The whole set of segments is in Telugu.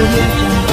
audio jungle.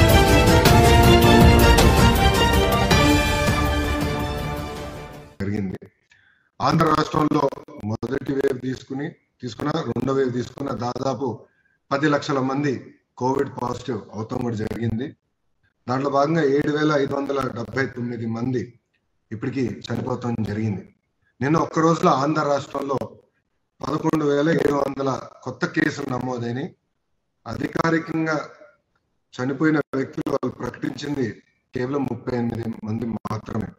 జరిగింది ఆంధ్ర రాష్ట్రంలో మొదటి వేవ్ తీసుకుని తీసుకున్న రెండో వేవ్ తీసుకున్న దాదాపు పది లక్షల మంది కోవిడ్ పాజిటివ్ అవటం కూడా జరిగింది దాంట్లో భాగంగా ఏడు వేల ఐదు వందల డెబ్బై తొమ్మిది మంది ఇప్పటికి చనిపోవటం జరిగింది నిన్న ఒక్క రోజులో ఆంధ్ర రాష్ట్రంలో పదకొండు వేల ఏడు వందల కొత్త కేసులు నమోదైనవి అధికారికంగా చనిపోయిన వ్యక్తులు వాళ్ళు ప్రకటించింది కేవలం ముప్పై ఎనిమిది మంది మాత్రమే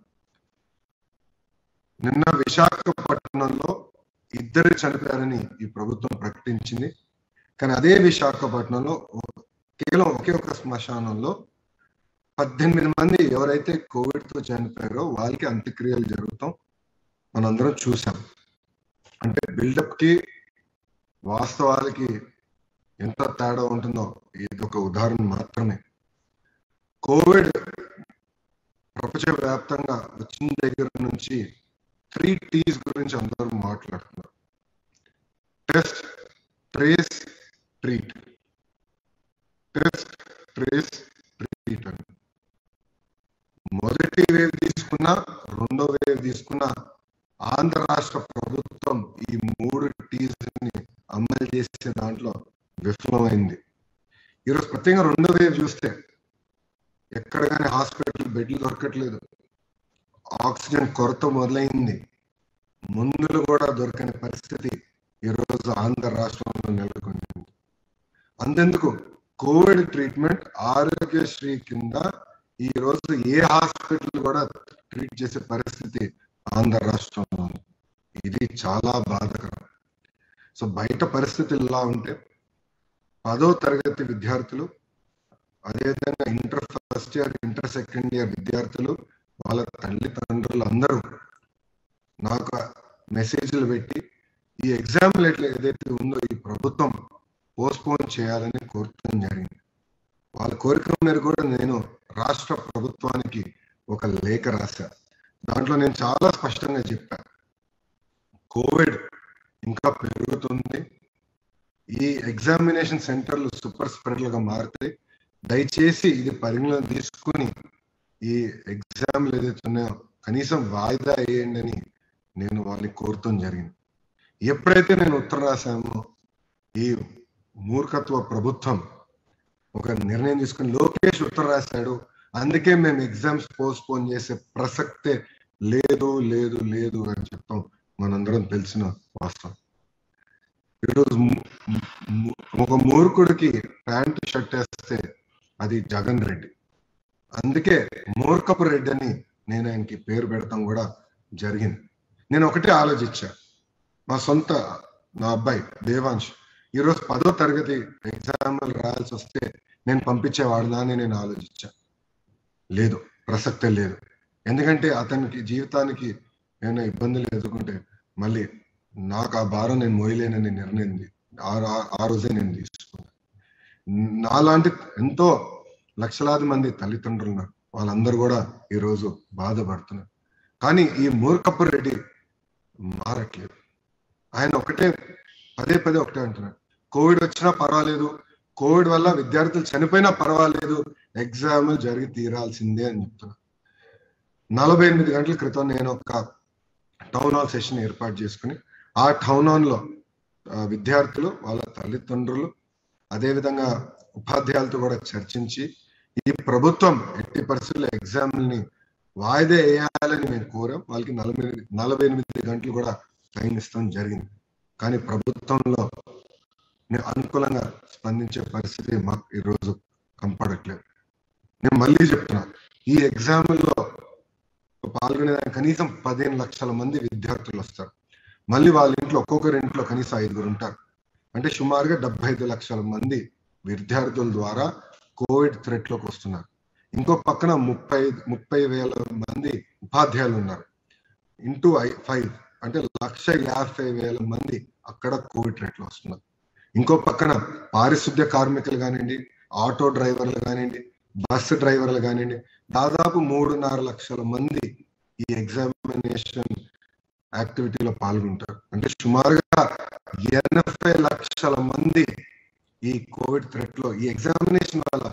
నిన్న విశాఖపట్నంలో ఇద్దరు చనిపోయారని ఈ ప్రభుత్వం ప్రకటించింది కానీ అదే విశాఖపట్నంలో ఓ- కేవలం ఒకే ఒక శ్మశానంలో పద్దెనిమిది మంది ఎవరైతే కోవిడ్ తో చనిపోయారో వాళ్ళకి అంత్యక్రియలు జరుగుతాం మనందరం చూసాం అంటే బిల్డప్ కి వాస్తవాలకి ఎంత తేడా ఉంటుందో ఇది ఒక ఉదాహరణ మాత్రమే కోవిడ్ ప్రపంచవ్యాప్తంగా వచ్చిన దగ్గర నుంచి త్రీ టీస్ గురించి అందరూ మాట్లాడుతున్నారు test trace treat test trace treat అని మొదటి వేవ్ తీసుకున్న రెండో వేవ్ తీసుకున్న ఆంధ్ర రాష్ట్ర ప్రభుత్వం ఈ మూడు టీస్ ని అమలు చేసే దాంట్లో విఫలమైంది ఈరోజు ప్రత్యేకంగా రెండో వేవ్ చూస్తే ఎక్కడ కానీ హాస్పిటల్ బెడ్లు దొరకట్లేదు ఆక్సిజన్ కొరత మొదలైంది మందులు కూడా దొరకని పరిస్థితి ఈరోజు ఆంధ్ర రాష్ట్రంలో నెలకొంది అంతెందుకు కోవిడ్ ట్రీట్మెంట్ ఆరోగ్యశ్రీ కింద ఈ రోజు ఏ హాస్పిటల్ కూడా ట్రీట్ చేసే పరిస్థితి ఆంధ్ర రాష్ట్రంలో ఉంది ఇది చాలా బాధకరం సో బయట పరిస్థితులు ఇలా ఉంటే పదో తరగతి విద్యార్థులు అదేవిధంగా inter first year inter second year విద్యార్థులు వాళ్ళ తల్లిదండ్రులు అందరూ నాకు మెసేజ్లు పెట్టి ఈ ఎగ్జామ్ ఎట్లా ఏదైతే ఉందో ఈ ప్రభుత్వం పోస్ట్పోన్ చేయాలని కోరటం జరిగింది వాళ్ళ కోరిక మేరకు కూడా నేను రాష్ట్ర ప్రభుత్వానికి ఒక లేఖ రాశా దాంట్లో నేను చాలా స్పష్టంగా చెప్పాను కోవిడ్ ఇంకా పెరుగుతుంది ఈ ఎగ్జామినేషన్ సెంటర్లు సూపర్ స్ప్రెడ్లుగా మారితే దయచేసి ఇది పరిగణలో తీసుకుని ఈ ఎగ్జామ్లు ఏదైతే ఉన్నాయో కనీసం వాయిదా వేయండి అని నేను వాళ్ళని కోరటం జరిగింది ఎప్పుడైతే నేను ఉత్తరం రాశామో ఈ మూర్ఖత్వ ప్రభుత్వం ఒక నిర్ణయం తీసుకుని లోకేష్ ఉత్తరం రాశాడు అందుకే మేము ఎగ్జామ్స్ పోస్ట్ పోన్ చేసే ప్రసక్తే లేదు లేదు లేదు అని చెప్తాం మనందరం తెలిసిన వాస్తవం ఈరోజు ము- ము- ఒక మూర్ఖుడికి ప్యాంటు షర్ట్ వేస్తే అది జగన్ రెడ్డి అందుకే మూర్ఖపు రెడ్డి అని నేను ఆయనకి పేరు పెడతాం కూడా జరిగింది నేను ఒకటే ఆలోచించా మా సొంత నా అబ్బాయి దేవాంశ్ ఈరోజు పదో తరగతి ఎగ్జామ్లు రాయాల్సి వస్తే నేను పంపించేవాడినా అని నేను ఆలోచించా లేదు ప్రసక్తే లేదు ఎందుకంటే అతనికి జీవితానికి ఏమైనా ఇబ్బందులు ఎదుర్కొంటే మళ్ళీ నాకు ఆ భారం నేను మోయలేనని నిర్ణయం తీ- ఆ ఆ- ఆ రోజే నేను తీసుకున్నాను నాలాంటి ఎంతో లక్షలాది మంది తల్లిదండ్రులు ఉన్నారు వాళ్ళందరూ కూడా ఈరోజు బాధపడుతున్నారు కానీ ఈ మూర్ఖపు రెడ్డి మారట్లేదు ఆయన ఒకటే పదే పదే ఒకటే అంటున్నాడు కోవిడ్ వచ్చినా పర్వాలేదు కోవిడ్ వల్ల విద్యార్థులు చనిపోయినా పర్వాలేదు ఎగ్జామ్ జరిగి తీరాల్సిందే అని చెప్తున్నా నలభై ఎనిమిది గంటల క్రితం నేను ఒక టౌన్ హాల్ సెషన్ ఏర్పాటు చేసుకుని ఆ టౌన్ హాల్ లో ఆ, విద్యార్థులు వాళ్ళ తల్లిదండ్రులు అదేవిధంగా ఉపాధ్యాయులతో కూడా చర్చించి ఈ ప్రభుత్వం ఎట్టి పరిస్థితుల్లో ఎగ్జామ్ని వాయిదా వేయాలని మేము కోరాం వాళ్ళకి నలభై నలభై ఎనిమిది గంటలు కూడా టైం ఇస్తాం జరిగింది కానీ ప్రభుత్వంలో నేను అనుకూలంగా స్పందించే పరిస్థితి మాకు ఈరోజు కనపడట్లేదు నేను మళ్ళీ చెప్తున్నా ఈ ఎగ్జామ్లో పాల్గొనే కనీసం పదిహేను లక్షల మంది విద్యార్థులు వస్తారు మళ్ళీ వాళ్ళ ఇంట్లో ఒక్కొక్కరి ఇంట్లో కనీసం ఐదుగురు ఉంటారు అంటే సుమారుగా డెబ్బై ఐదు లక్షల మంది విద్యార్థుల ద్వారా కోవిడ్ థ్రెట్ లోకి వస్తున్నారు ఇంకో పక్కన ముప్పై ముప్పై వేల మంది ఉపాధ్యాయులు ఉన్నారు ఇంటూ ఐ ఫైవ్ అంటే లక్ష యాభై వేల మంది అక్కడ కోవిడ్ రేట్లో వస్తున్నారు ఇంకో పక్కన పారిశుద్ధ్య కార్మికులు కానివ్వండి ఆటో డ్రైవర్లు కానివ్వండి బస్సు డ్రైవర్లు కానివ్వండి దాదాపు మూడున్నర లక్షల మంది ఈ ఎగ్జామినేషన్ యాక్టివిటీలో పాల్గొంటారు అంటే సుమారుగా ఎనభై లక్షల మంది ఈ కోవిడ్ థ్రెట్ లో ఈ ఎగ్జామినేషన్ వల్ల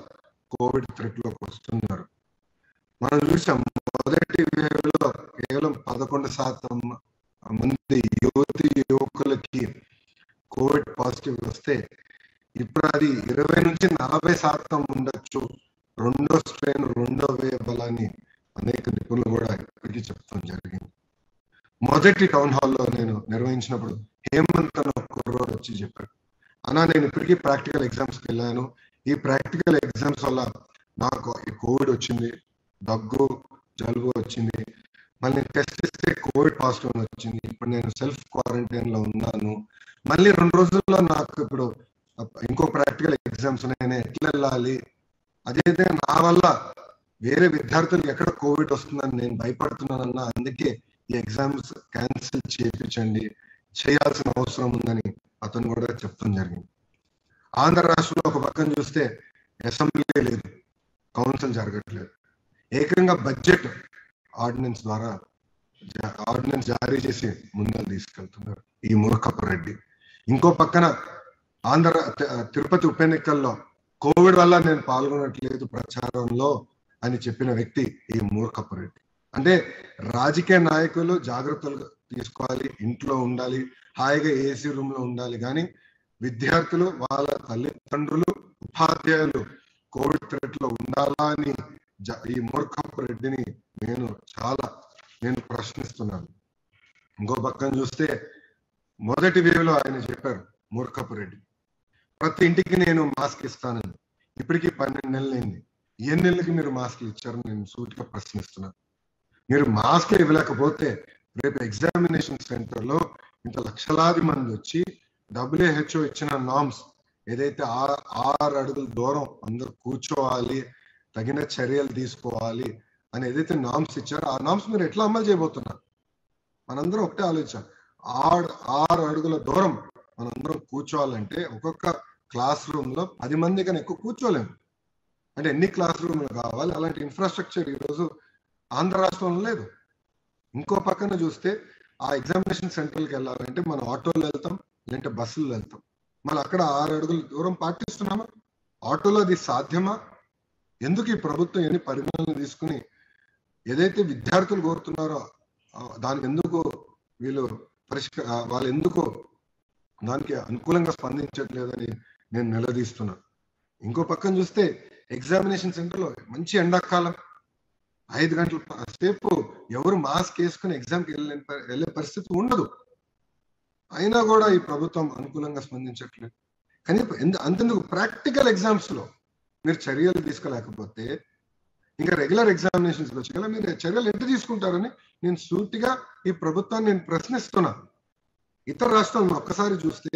కోవిడ్ థ్రెట్ లోకి వస్తున్నారు మనం చూసాం మొదటి వేవ్లో కేవలం పదకొండు శాతం మంది యువతి యువకులకి కోవిడ్ పాజిటివ్ వస్తే ఇప్పుడు అది ఇరవై నుంచి నలభై శాతం ఉండొచ్చు రెండో స్ట్రెయిన్ రెండో వేవ్ బలాన్ని అనేక నిపుణులు కూడా ఇప్పటికీ చెప్తాం జరిగింది మొదటి టౌన్ హాల్లో నేను నిర్వహించినప్పుడు హేమంత్ అని ఒక కుర్రోడు వచ్చి చెప్పాడు అన్నా నేను ఇప్పటికీ ప్రాక్టికల్ ఎగ్జామ్స్కి వెళ్ళాను ఈ ప్రాక్టికల్ ఎగ్జామ్స్ వల్ల నాకు ఈ కోవిడ్ వచ్చింది దగ్గు జలుబు వచ్చింది మళ్ళీ టెస్ట్ చేస్తే కోవిడ్ పాజిటివ్ వచ్చింది ఇప్పుడు నేను సెల్ఫ్ క్వారంటైన్ లో ఉన్నాను మళ్ళీ రెండు రోజుల్లో నాకు ఇప్పుడు ఇంకో ప్రాక్టికల్ ఎగ్జామ్స్ నేను ఎట్లా వెళ్ళాలి అదైతే నా వల్ల వేరే విద్యార్థులకు ఎక్కడ కోవిడ్ వస్తుందని నేను భయపడుతున్నానన్నా అందుకే ఈ ఎగ్జామ్స్ క్యాన్సిల్ చేయించండి చేయాల్సిన అవసరం ఉందని అతను కూడా చెప్తాం జరిగింది ఆంధ్ర రాష్ట్రంలో ఒక పక్కన చూస్తే అసెంబ్లీ లేదు కౌన్సిల్ జరగట్లేదు ఏకంగా బడ్జెట్ ఆర్డినెన్స్ ద్వారా ఆర్డినెన్స్ జారీ చేసి ముందలు తీసుకెళ్తున్నారు ఈ మూర్ఖపు రెడ్డి ఇంకో పక్కన ఆంధ్ర తిరుపతి ఉప ఎన్నికల్లో కోవిడ్ వల్ల నేను పాల్గొనట్లేదు ప్రచారంలో అని చెప్పిన వ్యక్తి ఈ మూర్ఖపు రెడ్డి అంటే రాజకీయ నాయకులు జాగ్రత్తలు తీసుకోవాలి ఇంట్లో ఉండాలి హాయిగా ఏసీ రూమ్ లో ఉండాలి కానీ విద్యార్థులు వాళ్ళ తల్లిదండ్రులు ఉపాధ్యాయులు కోవిడ్ థ్రెట్ లో ఉండాలా అని ఈ మూర్ఖపు రెడ్డిని నేను చాలా నేను ప్రశ్నిస్తున్నాను ఇంకో పక్కన చూస్తే మొదటి వేవ్లో ఆయన చెప్పారు మూర్ఖపు రెడ్డి ప్రతి ఇంటికి నేను మాస్క్ ఇస్తానని ఇప్పటికీ పన్నెండు నెలలైంది ఎన్ని నెలలకి మీరు మాస్క్ ఇచ్చారని నేను సూటిగా ప్రశ్నిస్తున్నాను మీరు మాస్క్ ఇవ్వలేకపోతే రేపు ఎగ్జామినేషన్ సెంటర్ లో ఇంత లక్షలాది మంది వచ్చి డబ్ల్యూహెచ్ఓ ఇచ్చిన నామ్స్ ఏదైతే ఆరు అడుగుల దూరం అందరూ కూర్చోవాలి తగిన చర్యలు తీసుకోవాలి అని ఏదైతే నామ్స్ ఇచ్చారో ఆ నామ్స్ మీరు ఎట్లా అమలు చేయబోతున్నారు మనందరం ఒకటే ఆలోచించాలి ఆరు ఆరు అడుగుల దూరం మనందరం కూర్చోవాలంటే ఒక్కొక్క క్లాస్ రూమ్ లో పది మంది కన్నా ఎక్కువ కూర్చోలేము అంటే ఎన్ని క్లాస్ రూమ్లు కావాలి అలాంటి ఇన్ఫ్రాస్ట్రక్చర్ ఈరోజు ఆంధ్ర రాష్ట్రంలో లేదు ఇంకో పక్కన చూస్తే ఆ ఎగ్జామినేషన్ సెంటర్కి వెళ్ళాలంటే మనం ఆటోలో వెళ్తాం లేదంటే బస్సులో వెళ్తాం మళ్ళీ అక్కడ ఆరు అడుగుల దూరం పాటిస్తున్నామా ఆటోలో అది సాధ్యమా ఎందుకు ఈ ప్రభుత్వం ఎన్ని పరిగణనలు తీసుకుని ఏదైతే విద్యార్థులు కోరుతున్నారో దానికి ఎందుకు వీళ్ళు పరిష్క వాళ్ళు ఎందుకు దానికి అనుకూలంగా స్పందించట్లేదని నేను నిలదీస్తున్నా ఇంకో పక్కన చూస్తే ఎగ్జామినేషన్ సెంటర్లో మంచి ఎండాకాలం ఐదు గంటల సేపు ఎవరు మాస్క్ వేసుకుని ఎగ్జామ్కి వెళ్ళే వెళ్ళే పరిస్థితి ఉండదు అయినా కూడా ఈ ప్రభుత్వం అనుకూలంగా స్పందించట్లేదు కానీ అంతెందుకు ప్రాక్టికల్ ఎగ్జామ్స్ లో మీరు చర్యలు తీసుకోలేకపోతే ఇంకా రెగ్యులర్ ఎగ్జామినేషన్స్ వచ్చి కదా మీరు చర్యలు ఎంత తీసుకుంటారని నేను సూటిగా ఈ ప్రభుత్వాన్ని నేను ప్రశ్నిస్తున్నా ఇతర రాష్ట్రాలను ఒక్కసారి చూస్తే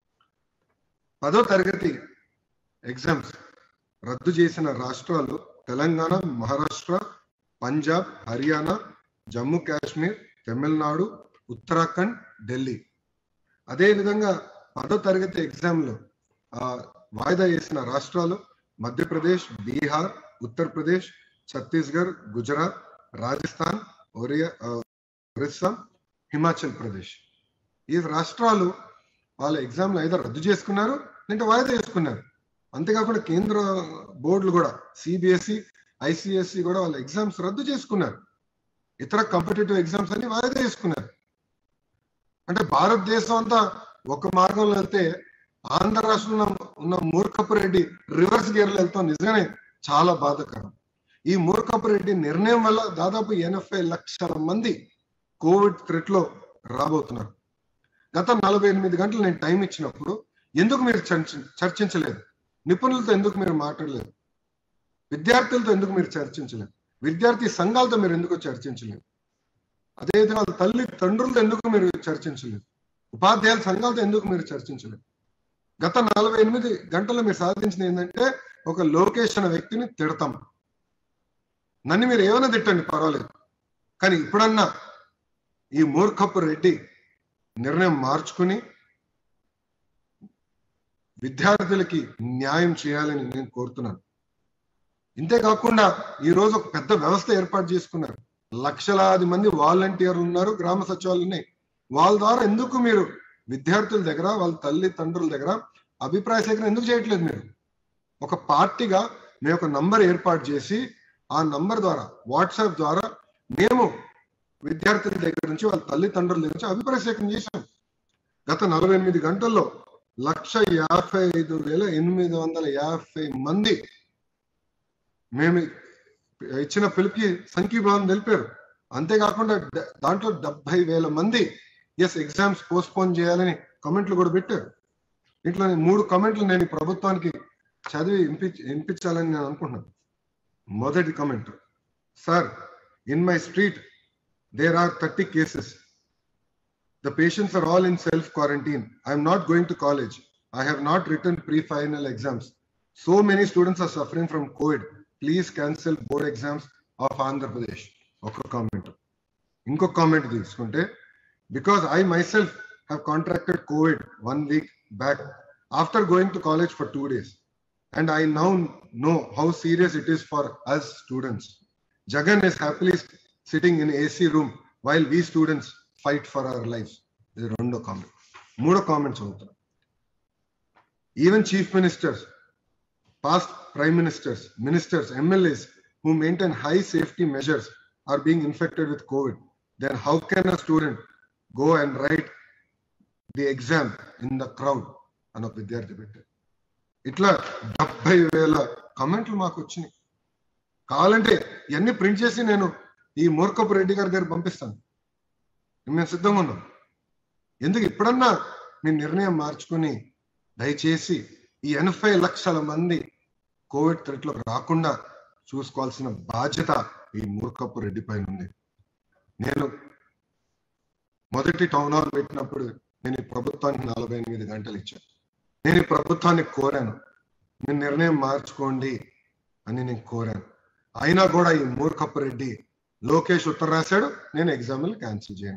పదో తరగతి ఎగ్జామ్స్ రద్దు చేసిన రాష్ట్రాలు తెలంగాణ మహారాష్ట్ర పంజాబ్ హర్యానా జమ్మూ కాశ్మీర్ తమిళనాడు ఉత్తరాఖండ్ ఢిల్లీ అదేవిధంగా పదో తరగతి ఎగ్జామ్లో వాయిదా వేసిన రాష్ట్రాలు మధ్యప్రదేశ్ బీహార్ ఉత్తరప్రదేశ్ ఛత్తీస్గఢ్ గుజరాత్ రాజస్థాన్ ఒరియా ఒరిస్సా హిమాచల్ ప్రదేశ్ ఈ రాష్ట్రాలు వాళ్ళ ఎగ్జామ్లు అయితే రద్దు చేసుకున్నారు లేదంటే వాయిదా చేసుకున్నారు అంతేకాకుండా కేంద్ర బోర్డులు కూడా సిబిఎస్ఈ ఐసిఎస్సి కూడా వాళ్ళ ఎగ్జామ్స్ రద్దు చేసుకున్నారు ఇతర కాంపిటేటివ్ ఎగ్జామ్స్ అన్ని వాయిదా చేసుకున్నారు అంటే భారతదేశం అంతా ఒక మార్గంలో వెళ్తే ఆంధ్ర రాష్ట్రంలో ఉన్న మూర్ఖపు రెడ్డి రివర్స్ గేర్లో వెళ్తాం నిజంగానే చాలా బాధాకరం ఈ మూర్ఖపు రెడ్డి నిర్ణయం వల్ల దాదాపు ఎనభై లక్షల మంది కోవిడ్ థ్రెట్ లో రాబోతున్నారు గత నలభై ఎనిమిది గంటలు నేను టైం ఇచ్చినప్పుడు ఎందుకు మీరు చర్చించలేదు నిపుణులతో ఎందుకు మీరు మాట్లాడలేదు విద్యార్థులతో ఎందుకు మీరు చర్చించలేదు విద్యార్థి సంఘాలతో మీరు ఎందుకు చర్చించలేదు అదేవిధంగా వాళ్ళ తల్లి తండ్రులతో ఎందుకు మీరు చర్చించలేదు ఉపాధ్యాయుల సంఘాలతో ఎందుకు మీరు చర్చించలేదు గత నలభై ఎనిమిది గంటల్లో మీరు సాధించింది ఏంటంటే ఒక లోకేష్ అనే వ్యక్తిని తిడతాం నన్ను మీరు ఏమైనా తిట్టండి పర్వాలేదు కానీ ఇప్పుడన్నా ఈ మూర్ఖపు రెడ్డి నిర్ణయం మార్చుకుని విద్యార్థులకి న్యాయం చేయాలని నేను కోరుతున్నాను ఇంతే కాకుండా ఈ రోజు ఒక పెద్ద వ్యవస్థ ఏర్పాటు చేసుకున్నారు లక్షలాది మంది వాలంటీర్లు ఉన్నారు గ్రామ సచివాలయం ఉన్నాయి వాళ్ళ ద్వారా ఎందుకు మీరు విద్యార్థుల దగ్గర వాళ్ళ తల్లి తండ్రుల దగ్గర అభిప్రాయ సేకరణ ఎందుకు చేయట్లేదు మీరు ఒక పార్టీగా మేము ఒక నంబర్ ఏర్పాటు చేసి ఆ నంబర్ ద్వారా వాట్సాప్ ద్వారా మేము విద్యార్థుల దగ్గర నుంచి వాళ్ళ తల్లిదండ్రుల దగ్గర నుంచి అభిప్రాయ సేకరణ చేశాం గత నలభై ఎనిమిది గంటల్లో లక్ష యాభై ఐదు వేల ఎనిమిది వందల యాభై మంది మేము ఇచ్చిన పిలుపుకి సంఖ్యీభావం తెలిపారు అంతేకాకుండా ద- దాంట్లో డెబ్బై వేల మంది ఎస్ ఎగ్జామ్స్ పోస్ట్పోన్ చేయాలని కమెంట్లు కూడా పెట్టారు ఇట్లా మూడు కమెంట్లు నేను ఈ ప్రభుత్వానికి చదివి వినిపి వినిపించాలని నేను అనుకుంటున్నాను మొదటి comment sir in my street there are thirty cases The patients are all in self quarantine. I am not going to college. I have not written pre final exams. So many students are suffering from COVID. Please cancel board exams of Andhra Pradesh. ఒక కామెంట్ ఇంకొక కామెంట్ తీసుకుంటే because I my self have contracted Covid one week back after going to college for two days and I now know how serious it is for us students Jagan is happily sitting in AC room while we students fight for our life ఇది రెండో కామెంట్ మూడో కామెంట్ చదువుతాను even chief ministers past prime ministers, ministers, MLAs who maintain high safety measures are being infected with COVID, then how can a student go and write the exam in the crowd? అని ఒక విద్యార్థి పెట్టారు ఇట్లా డెబ్బై వేల కమెంట్లు మాకు వచ్చినాయి కావాలంటే ఇవన్నీ ప్రింట్ చేసి నేను ఈ మూర్ఖపు రెడ్డి గారి దగ్గర పంపిస్తాను మేము సిద్ధంగా ఉన్నాం ఎందుకు ఇప్పుడన్నా మీ నిర్ణయం మార్చుకుని దయచేసి ఈ ఎనభై లక్షల మంది కోవిడ్ థ్రెట్ లో రాకుండా చూసుకోవాల్సిన బాధ్యత ఈ మూర్ఖపు రెడ్డి పైన ఉంది నేను మొదటి టౌన్ హాల్ పెట్టినప్పుడు నేను ఈ ప్రభుత్వానికి నలభై ఎనిమిది గంటలు ఇచ్చాను నేను ఈ ప్రభుత్వాన్ని కోరాను మీ నిర్ణయం మార్చుకోండి అని నేను కోరాను అయినా కూడా ఈ మూర్ఖపు రెడ్డి లోకేష్ ఉత్తరం రాశాడు నేను ఎగ్జామ్లు క్యాన్సిల్ చేయను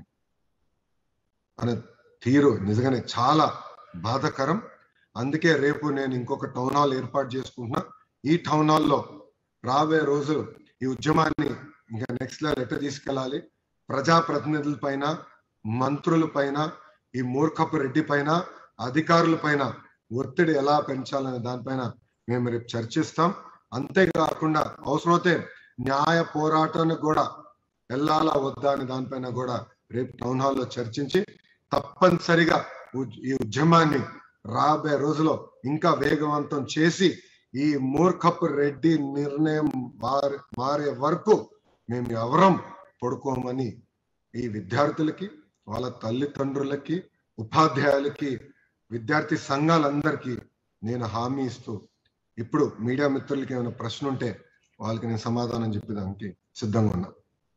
అనే తీరు నిజంగానే చాలా బాధకరం అందుకే రేపు నేను ఇంకొక టౌన్ హాల్ ఏర్పాటు చేసుకుంటున్నా ఈ టౌన్ హాల్లో రాబోయే రోజులు ఈ ఉద్యమాన్ని ఇంకా నెక్స్ట్ లెవెల్ ఎట్లా తీసుకెళ్ళాలి ప్రజాప్రతినిధుల పైన మంత్రుల పైన ఈ మూర్ఖపు రెడ్డి పైన అధికారుల పైన ఒత్తిడి ఎలా పెంచాలనే దానిపైన మేము రేపు చర్చిస్తాం అంతేకాకుండా అవసరమైతే న్యాయ పోరాటానికి కూడా వెళ్ళాలా వద్దా అనే దానిపైన కూడా రేపు టౌన్ హాల్లో చర్చించి తప్పనిసరిగా ఉద్- ఈ ఉద్యమాన్ని రాబోయే రోజులో ఇంకా వేగవంతం చేసి ఈ మూర్ఖపు రెడ్డి నిర్ణయం మారే మారే వరకు మేము ఎవరం పడుకోమని ఈ విద్యార్థులకి వాళ్ళ తల్లిదండ్రులకి ఉపాధ్యాయులకి విద్యార్థి సంఘాలందరికీ నేను హామీ ఇస్తూ ఇప్పుడు మీడియా మిత్రులకి ఏమైనా ప్రశ్న ఉంటే వాళ్ళకి నేను సమాధానం చెప్పేదానికి సిద్ధంగా ఉన్నా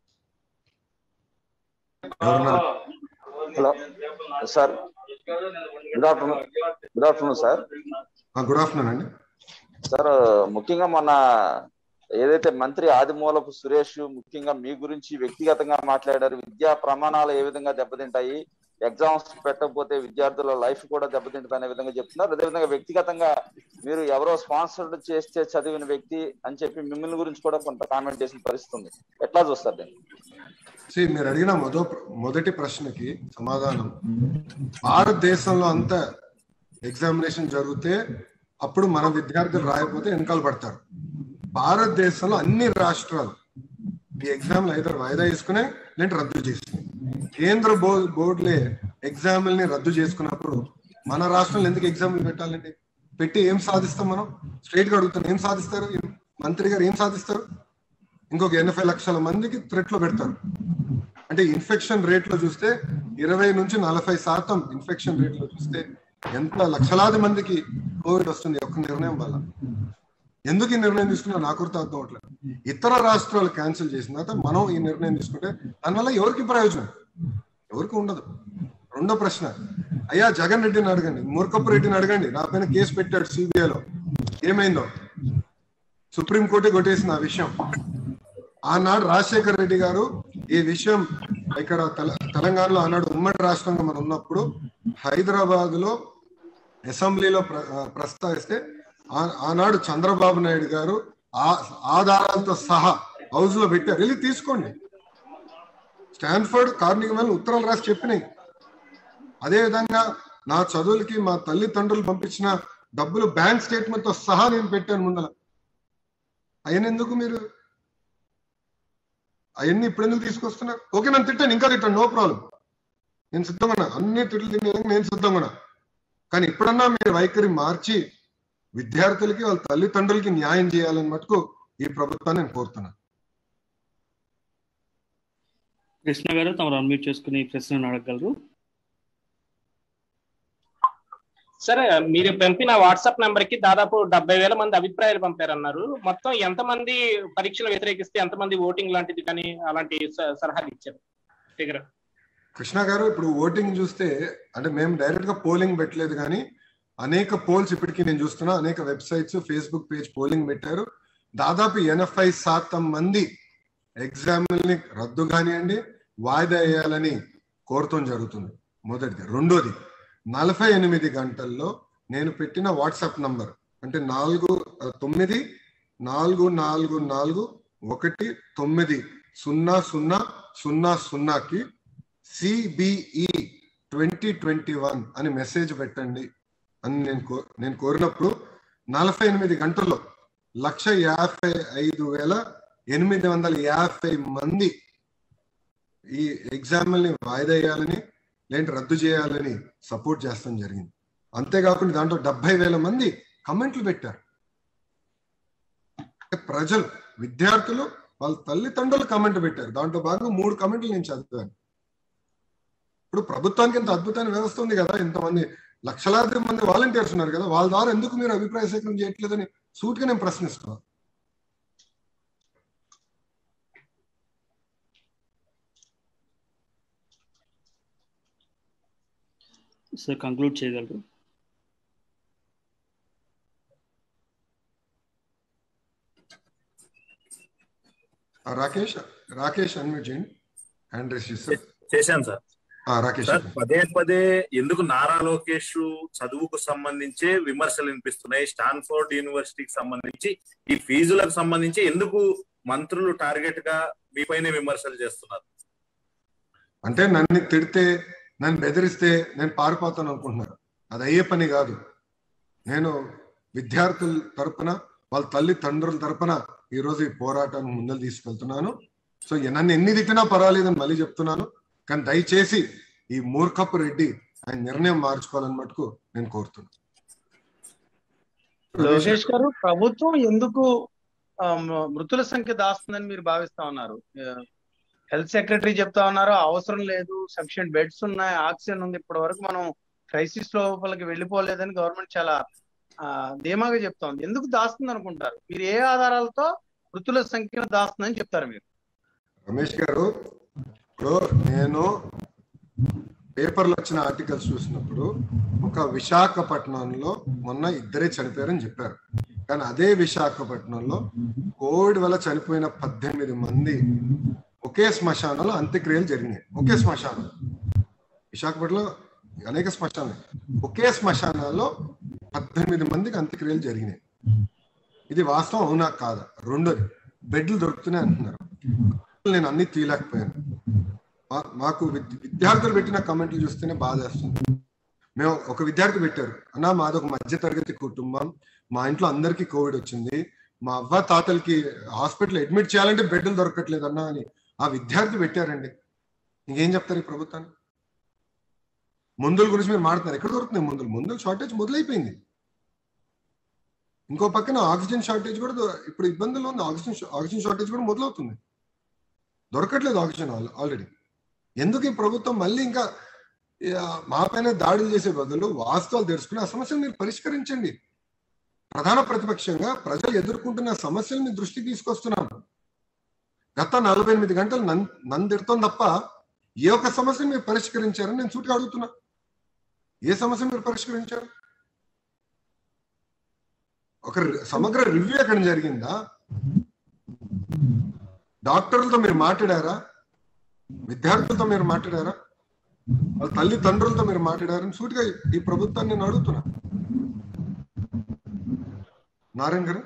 ఎవరన్నా hello sir good afternoon good afternoon sir good afternoon అండి సార్ ముఖ్యంగా మన ఏదైతే మంత్రి ఆదిమూలపు సురేష్ ముఖ్యంగా మీ గురించి వ్యక్తిగతంగా మాట్లాడారు విద్యా ప్రమాణాలు ఏ విధంగా దెబ్బతింటాయి ఎగ్జామ్స్ పెట్టకపోతే విద్యార్థుల లైఫ్ కూడా దెబ్బతింటుంది అనే విధంగా చెప్తున్నారు అదేవిధంగా వ్యక్తిగతంగా మీరు ఎవరో స్పాన్సర్డ్ చేస్తే చదివిన వ్యక్తి అని చెప్పి మిమ్మల్ని గురించి కూడా కొంత కామెంట్ చేసిన పరిస్థితి ఉంది ఎట్లా చూస్తారు దీన్ని See, మీరు అడిగిన మొదో మొదటి ప్రశ్నకి సమాధానం భారతదేశంలో అంతా ఎగ్జామినేషన్ జరిగితే అప్పుడు మన విద్యార్థులు రాయకపోతే వెనకాల పడతారు భారతదేశంలో అన్ని రాష్ట్రాలు ఈ ఎగ్జామ్లు అయితే వాయిదా వేసుకునే లేదంటే రద్దు చేసుకున్నాయి కేంద్ర బో బోర్డులే ఎగ్జామ్లని రద్దు చేసుకున్నప్పుడు మన రాష్ట్రంలో ఎందుకు ఎగ్జామ్లు పెట్టాలండి పెట్టి ఏం సాధిస్తాం మనం స్ట్రైట్ గా అడుగుతాం ఏం సాధిస్తారు మంత్రి గారు ఏం సాధిస్తారు ఇంకొక ఎనభై లక్షల మందికి థ్రెట్ లో పెడతారు అంటే ఇన్ఫెక్షన్ రేట్ లో చూస్తే ఇరవై నుంచి నలభై శాతం ఇన్ఫెక్షన్ రేట్ లో చూస్తే ఎంత లక్షలాది మందికి కోవిడ్ వస్తుంది ఒక్క నిర్ణయం వల్ల ఎందుకు ఈ నిర్ణయం తీసుకున్నా నాకు కూడా అర్థం అవట్లేదు ఇతర రాష్ట్రాలు క్యాన్సిల్ చేసిన తర్వాత మనం ఈ నిర్ణయం తీసుకుంటే దానివల్ల ఎవరికి ప్రయోజనం ఎవరికి ఉండదు రెండో ప్రశ్న అయ్యా జగన్ రెడ్డిని అడగండి మూర్ఖపు రెడ్డిని అడగండి నా పైన కేసు పెట్టాడు సిబిఐలో ఏమైందో సుప్రీంకోర్టు కొట్టేసిన ఆ విషయం ఆనాడు రాజశేఖర్ రెడ్డి గారు ఈ విషయం ఇక్కడ తెల- తెలంగాణలో ఆనాడు ఉమ్మడి రాష్ట్రంగా మనం ఉన్నప్పుడు హైదరాబాద్ లో అసెంబ్లీలో ప్ర- ఆ, ప్రస్తావిస్తే ఆ- ఆనాడు చంద్రబాబు నాయుడు గారు ఆ ఆధారాలతో సహా హౌస్ లో పెట్టారు వెళ్ళి తీసుకోండి స్టాన్ఫర్డ్ కార్నిక్ మెల్ ఉత్తరాలు రాసి చెప్పినాయి అదే విధంగా నా చదువులకి మా తల్లిదండ్రులు పంపించిన డబ్బులు బ్యాంక్ స్టేట్మెంట్ తో సహా నేను పెట్టాను ముందల అవన్నీ ఎందుకు మీరు అవన్నీ ఇప్పుడు ఎందుకు తీసుకొస్తున్నారు ఓకే నన్ను తిట్టాను ఇంకా తిట్టాను నో ప్రాబ్లం నేను సిద్ధంగా ఉన్నా అన్ని తిట్లు తినేందుకు నేను సిద్ధంగా ఉన్నా కానీ ఇప్పుడన్నా మీరు వైఖరి మార్చి విద్యార్థులకి వాళ్ళ తల్లిదండ్రులకి న్యాయం చేయాలని మటుకు ఈ ప్రభుత్వాన్ని నేను కోరుతున్నాను కృష్ణ గారు తమరు అన్మ్యూట్ చేసుకుని ప్రశ్నను అడగగలరు సరే మీరు పంపిన వాట్సాప్ నంబర్ కి దాదాపు డెబ్బై వేల మంది అభిప్రాయాలు పంపారన్నారు మొత్తం ఎంతమంది పరీక్షలు వ్యతిరేకిస్తే ఎంతమంది ఓటింగ్ లాంటిది కానీ అలాంటి స- సలహాలు ఇచ్చారు ఫిగర్ కృష్ణ గారు ఇప్పుడు ఓటింగ్ చూస్తే అంటే మేము డైరెక్ట్ గా పోలింగ్ పెట్టలేదు కానీ అనేక పోల్స్ ఇప్పటికీ నేను చూస్తున్నా అనేక వెబ్సైట్స్ ఫేస్బుక్ పేజ్ పోలింగ్ పెట్టారు దాదాపు ఎనభై శాతం మంది ఎగ్జామ్ని రద్దు కానివ్వండి వాయిదా వేయాలని కోరటం జరుగుతుంది మొదటిది రెండోది నలభై ఎనిమిది గంటల్లో నేను పెట్టిన వాట్సాప్ నంబర్ అంటే నాలుగు ఆ, తొమ్మిది నాలుగు నాలుగు నాలుగు ఒకటి తొమ్మిది సున్నా సున్నా సున్నా సున్నాకి సిబిఈ ట్వంటీ ట్వంటీ వన్ అని మెసేజ్ పెట్టండి అని నేను కో నేను కోరినప్పుడు నలభై ఎనిమిది గంటల్లో లక్ష యాభై ఐదు వేల ఎనిమిది వందల యాభై మంది ఈ ఎగ్జామ్ని వాయిదా వేయాలని లేదంటే రద్దు చేయాలని సపోర్ట్ చేస్తాం జరిగింది అంతేకాకుండా దాంట్లో డెబ్బై వేల మంది కమెంట్లు పెట్టారు ప్రజలు విద్యార్థులు వాళ్ళ తల్లిదండ్రులు కమెంట్ పెట్టారు దాంట్లో భాగంగా మూడు కమెంట్లు నేను చదివాను ఇప్పుడు ప్రభుత్వానికి ఇంత అద్భుతమైన వ్యవస్థ ఉంది కదా ఇంతమంది లక్షలాది మంది వాలంటీర్స్ ఉన్నారు కదా వాళ్ళ ద్వారా ఎందుకు మీరు అభిప్రాయ సేకరణ చేయట్లేదని సూటిగా నేను ప్రశ్నిస్తున్నాను సార్ కంక్లూడ్ చేయగలరు ఆ, రాకేష్ రాకేష్ అన్మ్యూట్ చేయండి హ్యాండ్ రేస్ చేస్తారు చేశాను సార్ ఆ, రాకేష్ సార్ పదే పదే ఎందుకు నారా లోకేష్ చదువుకు సంబంధించే విమర్శలు వినిపిస్తున్నాయి స్టాన్ఫోర్డ్ యూనివర్సిటీకి సంబంధించి ఈ ఫీజులకు సంబంధించి ఎందుకు మంత్రులు టార్గెట్ గా మీపైనే విమర్శలు చేస్తున్నారు అంటే నన్ను తిడితే నన్ను బెదిరిస్తే నేను పారిపోతాను అనుకుంటున్నారు అది అయ్యే పని కాదు నేను విద్యార్థుల తరపున వాళ్ళ తల్లి తండ్రుల తరపున ఈ రోజు ఈ పోరాటాన్ని ముందలు తీసుకెళ్తున్నాను సో నన్ను ఎన్ని తిట్టినా పర్వాలేదని మళ్ళీ చెప్తున్నాను కానీ దయచేసి ఈ మూర్ఖపు రెడ్డి ఆయన నిర్ణయం మార్చుకోవాలని మటుకు నేను కోరుతున్నాను లోకేష్ గారు ప్రభుత్వం ఎందుకు ఆ, మ- మృతుల సంఖ్య దాస్తుందని మీరు భావిస్తా ఉన్నారు హెల్త్ సెక్రటరీ చెప్తా ఉన్నారు అవసరం లేదు సఫిషియెంట్ బెడ్స్ ఉన్నాయి ఆక్సిజన్ ఉంది ఇప్పటి వరకు మనం క్రైసిస్ లోపలికి వెళ్ళిపోలేదని గవర్నమెంట్ చాలా ఆ, ధీమాగా చెప్తా ఉంది ఎందుకు దాస్తుంది అనుకుంటారు మీరు ఏ ఆధారాలతో మృతుల సంఖ్యను దాస్తుందని చెప్తారు మీరు రమేష్ గారు ఇప్పుడు నేను పేపర్లో వచ్చిన ఆర్టికల్స్ చూసినప్పుడు ఒక విశాఖపట్నంలో మొన్న ఇద్దరే చనిపోయారని చెప్పారు కానీ అదే విశాఖపట్నంలో కోవిడ్ వల్ల చనిపోయిన పద్దెనిమిది మంది ఒకే శ్మశానంలో అంత్యక్రియలు జరిగినాయి ఒకే శ్మశానం విశాఖపట్నంలో అనేక శ్మశానాలు ఒకే శ్మశానాల్లో పద్దెనిమిది మందికి అంత్యక్రియలు జరిగినాయి ఇది వాస్తవం అవునా కాదా రెండోది బెడ్లు దొరుకుతున్నాయి అంటున్నారు నేను అన్ని తీయలేకపోయాను మా- మాకు విద్- విద్యార్థులు పెట్టిన కమెంట్లు చూస్తేనే బాధ వేస్తుంది మేము ఒక విద్యార్థి పెట్టారు అన్న మాది ఒక మధ్య తరగతి కుటుంబం మా ఇంట్లో అందరికీ కోవిడ్ వచ్చింది మా అవ్వ తాతలకి హాస్పిటల్ అడ్మిట్ చేయాలంటే బెడ్లు దొరకట్లేదు అన్న అని ఆ విద్యార్థి పెట్టారండి ఇంకేం చెప్తారు ఈ ప్రభుత్వాన్ని మందుల గురించి మీరు మాట్లాడుతున్నారు ఎక్కడ దొరుకుతున్నాయి మందులు మందుల షార్టేజ్ మొదలైపోయింది ఇంకో పక్కన ఆక్సిజన్ షార్టేజ్ కూడా దొ- ఇప్పుడు ఇబ్బందులు ఉంది ఆక్సిజన్ షా- ఆక్సిజన్ షార్టేజ్ కూడా మొదలవుతుంది దొరకట్లేదు ఆక్సిజన్ ఆల్- ఆల్రెడీ ఎందుకు ఈ ప్రభుత్వం మళ్ళీ ఇంకా ఆ, మా పైన దాడులు చేసే బదులు వాస్తవాలు తెలుసుకుని ఆ సమస్యలు మీరు పరిష్కరించండి ప్రధాన ప్రతిపక్షంగా ప్రజలు ఎదుర్కొంటున్న సమస్యలు మీ దృష్టికి తీసుకొస్తున్నాం గత నలభై ఎనిమిది గంటలు నన్ నన్ను తిడతాం తప్ప ఏ ఒక్క సమస్యను మీరు పరిష్కరించారని నేను సూటిగా అడుగుతున్నా ఏ సమస్య మీరు పరిష్కరించారు ఒక రి- సమగ్ర రివ్యూ ఎక్కడ జరిగిందా డాక్టర్లతో మీరు మాట్లాడారా విద్యార్థులతో మీరు మాట్లాడారా వాళ్ళ తల్లిదండ్రులతో మీరు మాట్లాడారని సూటిగా ఈ ప్రభుత్వాన్ని నేను అడుగుతున్నా నారాయణ గారు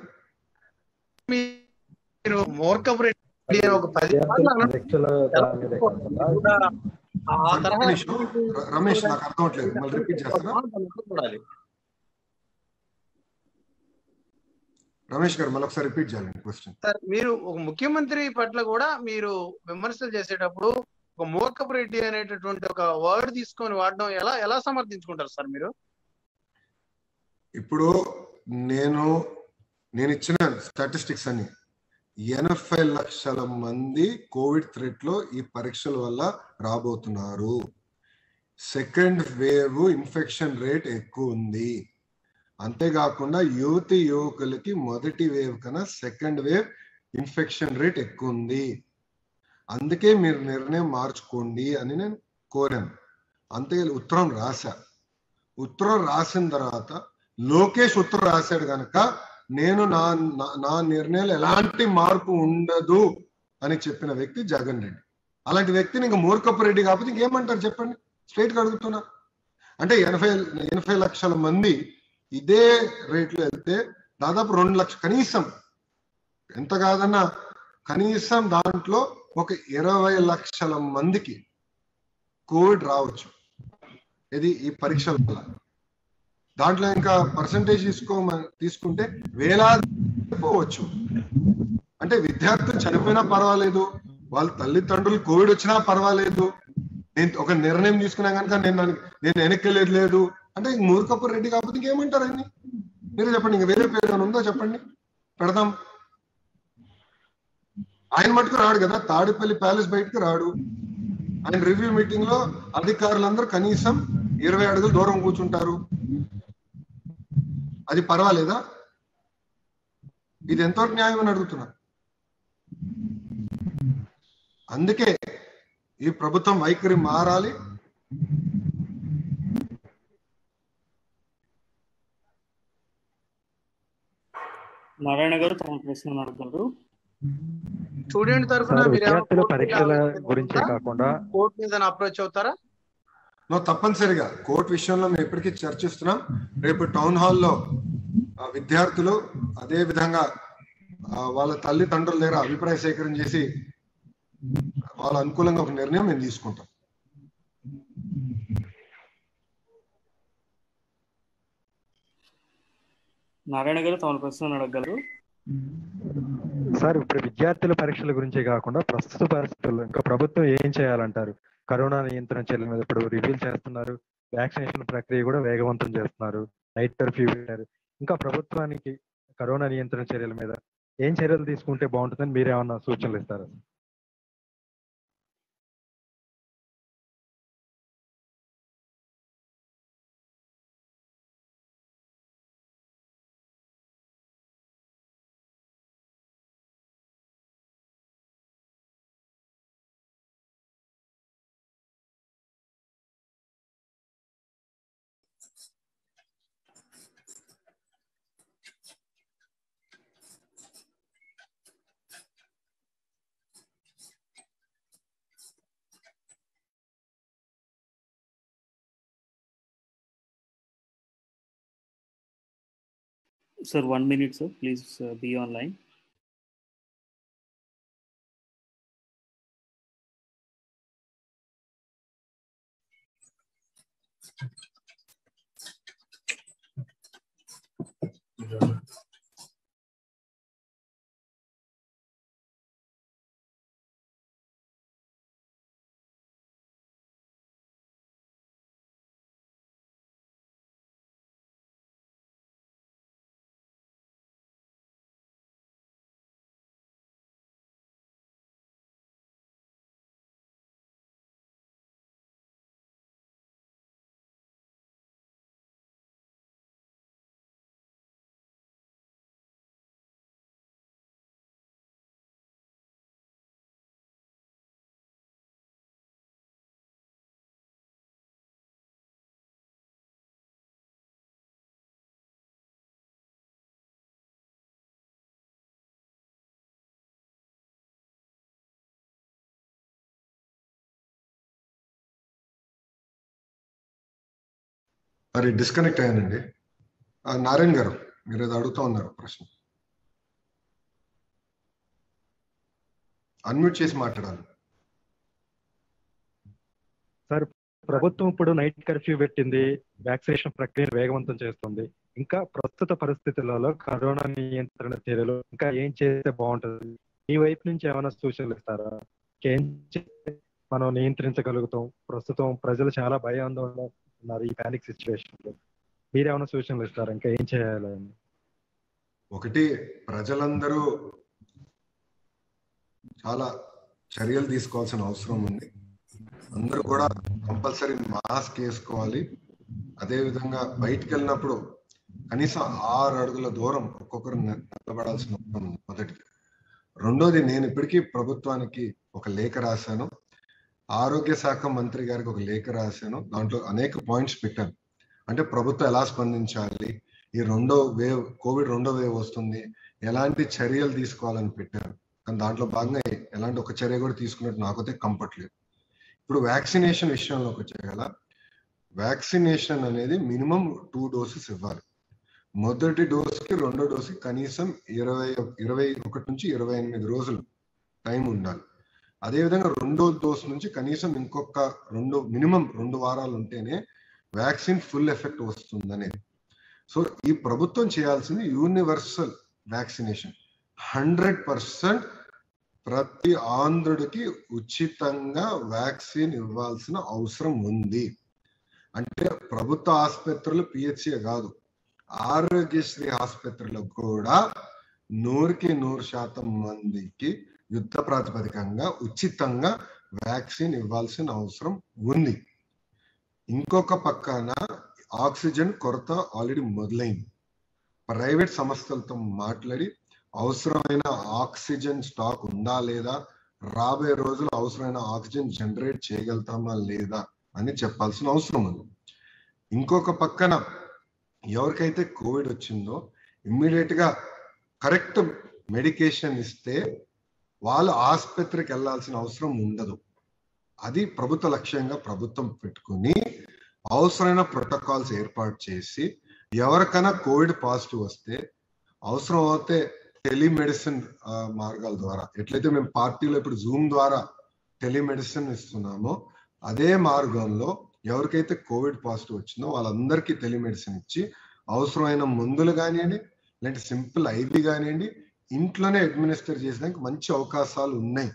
మీరు మోర్కపు రెడ్డి అని ఒక పది సార్లు అనడం వ్యక్తుల దాని మీద కాకుండా కూడా ఆ ఒక్క తరహా నిమిషం. ర- రమేష్ నాకు అర్థం అవట్లేదు మళ్ళీ రిపీట్ చేస్తారా చూడాలి రమేష్ గారు మళ్ళీ ఒకసారి రిపీట్ చేయాలండి క్వశ్చన్ సార్ మీరు ఒక ముఖ్యమంత్రి పట్ల కూడా మీరు విమర్శలు చేసేటప్పుడు ఒక మూర్ఖపు రెడ్డి అనేటటువంటి ఒక వర్డ్ తీసుకొని వాడడం ఎలా ఎలా సమర్థించుకుంటారు సార్ మీరు ఇప్పుడు నేను నేను ఇచ్చిన స్టాటిస్టిక్స్ అని ఎనభై లక్షల మంది కోవిడ్ థ్రెట్ లో ఈ పరీక్షల వల్ల రాబోతున్నారు సెకండ్ వేవ్ ఇన్ఫెక్షన్ రేట్ ఎక్కువ ఉంది అంతేకాకుండా యువతి యువకులకి మొదటి వేవ్ కన్నా సెకండ్ వేవ్ ఇన్ఫెక్షన్ రేట్ ఎక్కువ ఉంది అందుకే మీరు నిర్ణయం మార్చుకోండి అని నేను కోరాను అంతే ఉత్తరం రాశా ఉత్తరం రాసిన తర్వాత లోకేష్ ఉత్తరం రాశాడు కనుక నేను నా నా- నా నిర్ణయాలు ఎలాంటి మార్పు ఉండదు అని చెప్పిన వ్యక్తి జగన్ రెడ్డి అలాంటి వ్యక్తిని ఇంకా మూర్ఖపు రెడ్డి కాకపోతే ఇంకేమంటారు చెప్పండి స్ట్రైట్ గా అడుగుతున్నా అంటే ఎనభై ఎనభై లక్షల మంది ఇదే రేట్లో వెళ్తే దాదాపు రెండు లక్ష కనీసం ఎంత కాదన్నా కనీసం దాంట్లో ఒక ఇరవై లక్షల మందికి కోవిడ్ రావచ్చు ఇది ఈ పరీక్షల వల్ల దాంట్లో ఇంకా పర్సంటేజ్ తీసుకో తీసుకుంటే వేలాది పోవచ్చు అంటే విద్యార్థులు చనిపోయినా పర్వాలేదు వాళ్ళ తల్లిదండ్రులు కోవిడ్ వచ్చినా పర్వాలేదు నేను ఒక నిర్ణయం తీసుకున్నా కనుక నేను దానికి- నేను వెనక్కి లేదు అంటే ఇంక మూర్ఖపు రెడ్డి కాకపోతే ఇంకేమంటారు ఆయన్ని మీరు చెప్పండి ఇంకా వేరే పేరు ఏమైనా ఉందో చెప్పండి పెడదాం ఆయన మటుకు రాడు కదా తాడిపల్లి ప్యాలెస్ బయటకు రాడు ఆయన రివ్యూ మీటింగ్ లో అధికారులందరూ కనీసం ఇరవై అడుగులు దూరం కూర్చుంటారు అది పర్వాలేదా ఇది ఎంతవరకు న్యాయం అని అడుగుతున్నా అందుకే ఈ ప్రభుత్వం వైఖరి మారాలి నారాయణ గారు తమ ప్రశ్న అడుగుతారు స్టూడెంట్ తరఫున సార్ మీరు ఏమైనా విద్యార్థుల కోర్టు పరీక్షల మీద గురించే కాకుండా కోర్టు మీద అప్రోచ్ అవుతారా నో తప్పనిసరిగా కోర్టు విషయంలో మేము ఇప్పటికీ చర్చిస్తున్నాం రేపు టౌన్ హాల్లో ఆ, విద్యార్థులు అదే విధంగా ఆ, వాళ్ళ తల్లిదండ్రుల దగ్గర అభిప్రాయ సేకరణ చేసి వాళ్ళ అనుకూలంగా ఒక నిర్ణయం మేము తీసుకుంటాం నారాయణ గారు తమ ప్రశ్న అడగగలరు సార్ ఇప్పుడు విద్యార్థుల పరీక్షల గురించే కాకుండా ప్రస్తుత పరిస్థితుల్లో ఇంకా ప్రభుత్వం ఏం చేయాలంటారు కరోనా నియంత్రణ చర్యల మీద ఇప్పుడు రివ్యూలు చేస్తున్నారు వ్యాక్సినేషన్ ప్రక్రియ కూడా వేగవంతం చేస్తున్నారు నైట్ కర్ఫ్యూ పెట్టారు ఇంకా ప్రభుత్వానికి కరోనా నియంత్రణ చర్యల మీద ఏం చర్యలు తీసుకుంటే బాగుంటుందని మీరేమన్నా సూచనలు ఇస్తారా sir one minute sir please be online మరి డిస్కనెక్ట్ అయ్యానండి ఆ, నారాయణ గారు మీరు ఏదో అడుగుతా ఉన్నారు ప్రశ్న అన్మ్యూట్ చేసి మాట్లాడాలి సార్ ప్రభుత్వం ఇప్పుడు నైట్ కర్ఫ్యూ పెట్టింది వ్యాక్సినేషన్ ప్రక్రియను వేగవంతం చేస్తుంది ఇంకా ప్రస్తుత పరిస్థితులలో కరోనా నియంత్రణ చర్యలు ఇంకా ఏం చేస్తే బాగుంటుంది మీ వైపు నుంచి ఏమైనా సూచనలు ఇస్తారా ఏం చేస్తే మనం నియంత్రించగలుగుతాం ప్రస్తుతం ప్రజలు చాలా భయాందోళన ఉన్నారు ఈ పానిక్ సిచ్యువేషన్ లో మీరేమైనా సూచనలు ఇస్తారా ఇంకా ఏం చేయాలని ఒకటి ప్రజలందరూ చాలా చర్యలు తీసుకోవాల్సిన అవసరం ఉంది అందరూ కూడా కంపల్సరీ మాస్క్ వేసుకోవాలి అదే విధంగా బయటికి వెళ్ళినప్పుడు కనీసం ఆరు అడుగుల దూరం ఒక్కొక్కరు ని- నిలబడాల్సిన అవసరం ఉంది మొదటిది రెండోది నేను ఇప్పటికీ ప్రభుత్వానికి ఒక లేఖ రాశాను ఆరోగ్య శాఖ మంత్రి గారికి ఒక లేఖ రాశాను దాంట్లో అనేక పాయింట్స్ పెట్టాను అంటే ప్రభుత్వం ఎలా స్పందించాలి ఈ రెండో వేవ్ కోవిడ్ రెండో వేవ్ వస్తుంది ఎలాంటి చర్యలు తీసుకోవాలని పెట్టారు కానీ దాంట్లో భాగంగా ఎలాంటి ఒక చర్య కూడా తీసుకున్నట్టు నాకైతే కంఫర్ట్ లేదు ఇప్పుడు వ్యాక్సినేషన్ విషయంలోకి వచ్చే కదా వ్యాక్సినేషన్ అనేది మినిమం టూ డోసెస్ ఇవ్వాలి మొదటి డోస్కి రెండో డోస్కి కనీసం ఇరవై ఇరవై ఒకటి నుంచి ఇరవై ఎనిమిది రోజులు టైం ఉండాలి అదేవిధంగా రెండో డోస్ నుంచి కనీసం ఇంకొక రెండు మినిమం రెండు వారాలు ఉంటేనే వ్యాక్సిన్ ఫుల్ ఎఫెక్ట్ వస్తుంది అనేది సో ఈ ప్రభుత్వం చేయాల్సింది యూనివర్సల్ వ్యాక్సినేషన్ హండ్రెడ్ పర్సెంట్ ప్రతి ఆంధ్రుడికి ఉచితంగా వ్యాక్సిన్ ఇవ్వాల్సిన అవసరం ఉంది అంటే ప్రభుత్వ ఆసుపత్రులు పిహెచ్సి కాదు ఆరోగ్యశ్రీ ఆసుపత్రులు కూడా నూరుకి నూరు శాతం మందికి యుద్ధ ప్రాతిపదికంగా ఉచితంగా వ్యాక్సిన్ ఇవ్వాల్సిన అవసరం ఉంది ఇంకొక పక్కన ఆక్సిజన్ కొరత ఆల్రెడీ మొదలైంది ప్రైవేట్ సంస్థలతో మాట్లాడి అవసరమైన ఆక్సిజన్ స్టాక్ ఉందా లేదా రాబోయే రోజులు అవసరమైన ఆక్సిజన్ జనరేట్ చేయగలుగుతామా లేదా అని చెప్పాల్సిన అవసరం ఉంది ఇంకొక పక్కన ఎవరికైతే కోవిడ్ వచ్చిందో ఇమ్మీడియట్ గా కరెక్ట్ మెడికేషన్ ఇస్తే వాళ్ళు ఆసుపత్రికి వెళ్ళాల్సిన అవసరం ఉండదు అది ప్రభుత్వ లక్ష్యంగా ప్రభుత్వం పెట్టుకుని అవసరమైన ప్రోటోకాల్స్ ఏర్పాటు చేసి ఎవరికైనా కోవిడ్ పాజిటివ్ వస్తే అవసరం అయితే టెలిమెడిసిన్ మార్గాల ద్వారా ఎట్లయితే మేము పార్టీలో ఇప్పుడు జూమ్ ద్వారా టెలిమెడిసిన్ ఇస్తున్నామో అదే మార్గంలో ఎవరికైతే కోవిడ్ పాజిటివ్ వచ్చిందో వాళ్ళందరికీ టెలిమెడిసిన్ ఇచ్చి అవసరమైన మందులు కానివ్వండి లేదంటే సింపుల్ ఐబీ కానివ్వండి ఇంట్లోనే అడ్మినిస్టర్ చేసడానికి మంచి అవకాశాలు ఉన్నాయి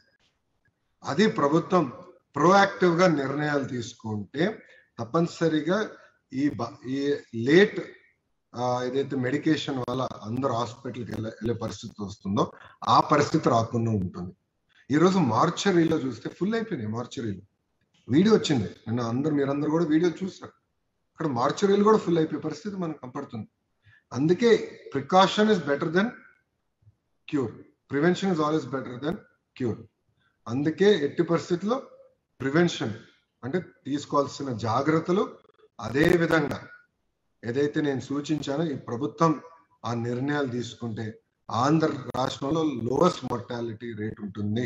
అది ప్రభుత్వం ప్రోయాక్టివ్ గా నిర్ణయాలు తీసుకుంటే తప్పనిసరిగా ఈ బ- ఈ లేట్ ఏదైతే మెడికేషన్ వల్ల అందరూ హాస్పిటల్కి వెళ్ళే వెళ్ళే పరిస్థితి వస్తుందో ఆ పరిస్థితి రాకుండా ఉంటుంది ఈ రోజు మార్చరీలో చూస్తే ఫుల్ అయిపోయినాయి మార్చరీలు వీడియో వచ్చింది నిన్న అందరు మీరందరూ కూడా వీడియో చూస్తారు అక్కడ మార్చరీలు కూడా ఫుల్ అయిపోయే పరిస్థితి మనకు కనపడుతుంది అందుకే precaution is better than cure prevention is always better than cure అందుకే ఎట్టి పరిస్థితుల్లో ప్రివెన్షన్ అంటే తీసుకోవాల్సిన జాగ్రత్తలు అదే విధంగా ఏదైతే నేను సూచించానో ఈ ప్రభుత్వం ఆ నిర్ణయాలు తీసుకుంటే ఆంధ్ర రాష్ట్రంలో లోయెస్ట్ mortality రేట్ ఉంటుంది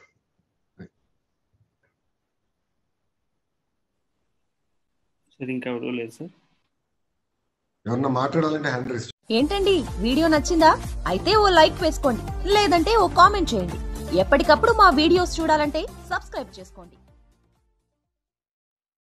సార్ ఇంకా ఎవరు లేదు సార్ ఎవరన్నా మాట్లాడాలంటే హ్యాండ్ రైస్ ఏంటండి వీడియో నచ్చిందా అయితే ఓ లైక్ వేసుకోండి లేదంటే ఓ కామెంట్ చేయండి ఎప్పటికప్పుడు మా వీడియోస్ చూడాలంటే సబ్స్క్రైబ్ చేసుకోండి